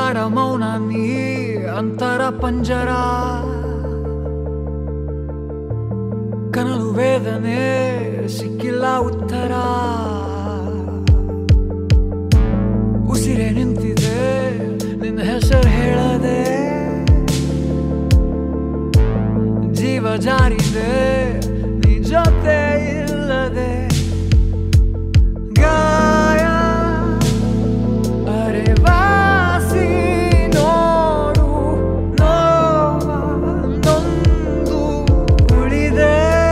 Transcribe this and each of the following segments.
ಯಾರ ಮೌನ ನೀ ಅಂತರ ಪಂಜರ ಕನಲು ವೇದನೆ ಸಿಕ್ಕಿಲ್ಲ ಉತ್ತರ ಉಸಿರೇ ನಿಂತಿದೆ ನಿನ್ನ ಹೆಸರು ಹೇಳದೆ ಜೀವ ಜಾರಿದೆ ನೀ ಜೊತೆ ಇಲ್ಲದೆ ಗಾಯ ಅರೆ ವಾಸಿ ನೋಡು ನೋವ ನೊಂದು ಉಳಿದೆ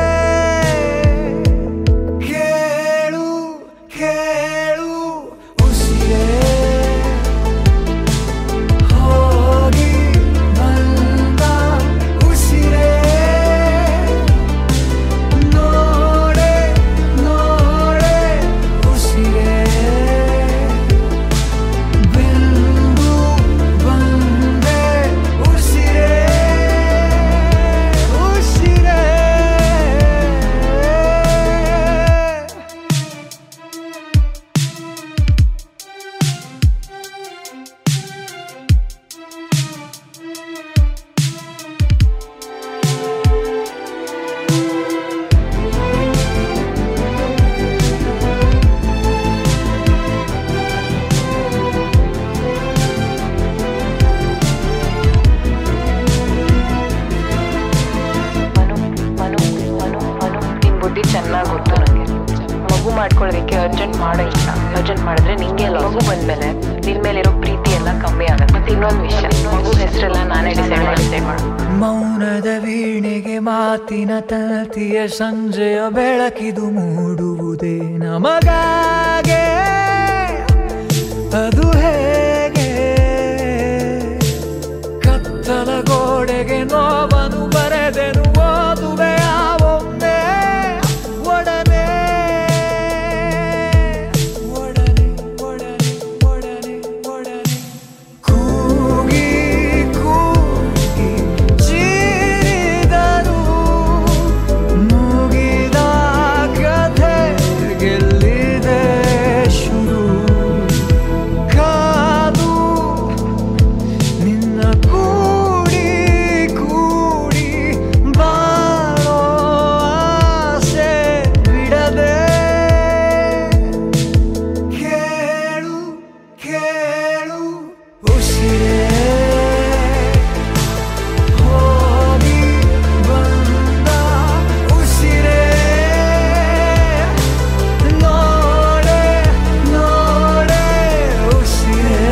ಕೇಳು ಕೇಳು ಉಸಿರೇ ಹೋಗಿ ಬಂದ ಉಸಿರೇ ನೋಡೆ ನೋಡೆ ಉಸಿರೇ ಬಿಂದು ಬಂದೆ ಉಸಿರೇ ಉಸಿರೇ ಮನು ಮನು ಮನು ಮನು ನಿನ್ ಬುದ್ಧಿ ಚೆನ್ನಾಗಿ ಗೊತ್ತು ನನಗೆ ಮಗು ಮಾಡ್ಕೊಳ್ಳೋದಕ್ಕೆ ಅರ್ಜೆಂಟ್ ಮಾಡೋ ಇಲ್ಲ ಅರ್ಜೆಂಟ್ ಮಾಡಿದ್ರೆ ನಿಂಗೆ ಮಗು ಬಂದ್ಮೇಲೆ ನಿನ್ ಮೇಲಿರೋ ಪ್ರೀತಿ ಎಲ್ಲ ಕಮ್ಮಿ ಆಗುತ್ತೆ ಮತ್ತೆ ಇನ್ನೊಂದು ವಿಷಯ ಮಗು ಹೆಸರೆಲ್ಲ ನಾನೇ ಡಿಸೈಡ್ ಮಾಡಿ ಡಿಸೈಡ್ ಮಾಡು ಮೌನದ ವೀಣೆಗೆ ಮಾತಿನ ತನತಿಯ ಸಂಜೆಯ ಬೆಳಕಿದು ಮೂಡುವುದೇ ನಮಗಾಗೆ ಅದು ಹೇಗೆ ಕತ್ತಲ ಗೋಡೆಗೆ ನೋವನು ಬರೆದೆನು ಓದುವೆ ಒಮ್ಮೆ ಒಡನೆ ಒಡನೆ ಒಡನೆ ಒಡನೆ ಒಡನೆ ಕೂಗಿ ಕೂಗಿ ಚೀರಿದರು ಮುಗಿದ ಕಥೆ ಗೆಲ್ಲಿದೆ ಶುರು ಕಾದು ನಿನ್ನ ಕೂಡಿ ಕೂಡಿ ಬಾಳೋ ಆಸೆ ಬಿಡದೆ ಕೇಳು ಕೇಳು ಉಸಿರೇ ಹೋಗಿ ಬಂದ ಉಸಿರೇ ನೋಡೆ ನೋಡೆ ಉಸಿರೇ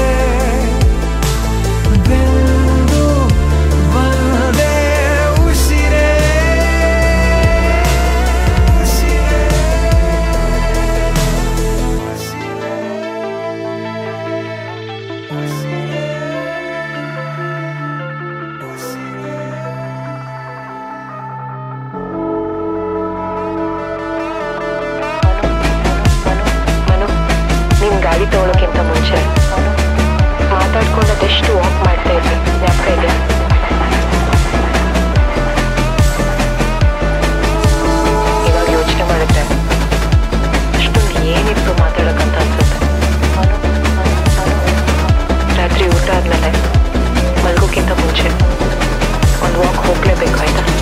ಬೆಂದು ಬಂದೆ ಉಸಿರೇ ಉಸಿರೇ ಮನು ನೀನ್ ಗಾಡಿ ತಗೊಳ್ಳೋಕ್ಕಿಂತ ಮುಂಚೆ ಮಾತಾಡ್ಕೊಂಡದೆಷ್ಟು ವಾಕ್ ಮಾಡ್ತಾ ಇದ್ವಿ ಜ್ಞಾಪಕ ಇದೆ ಇವಾಗ ಯೋಚನೆ ಮಾಡಿದ್ರೆ ಅಷ್ಟೊಂದು ಏನಿತ್ತು ಮಾತಾಡೋಕ್ಕಂತ ಅನ್ಸುತ್ತೆ ಮನು, ಮನು, ಮನು. ರಾತ್ರಿ ಊಟ ಆದ್ಮೇಲೆ ಮಲ್ಗೋಕ್ಕಿಂತ ಮುಂಚೆ ಒಂದು ವಾಕ್ ಹೋಗ್ಲೇಬೇಕು ಆಯ್ತಾ